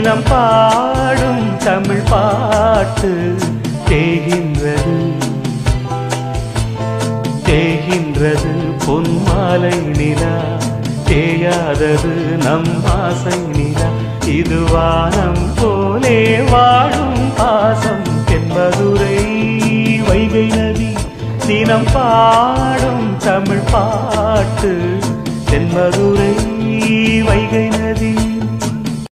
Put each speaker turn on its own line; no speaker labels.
தினம் பாடும் தமிழ் பாட்டு தேகின்றது தேகின்றது பொன்மாலை நிலா தேயாதது நம் ஆசை நிலா இது வானம் போலே வாழும் பாசம் என்பதுரை வைகை நதி தினம் பாடும் தமிழ் பாட்டு தென்மதுரை வைகை நதி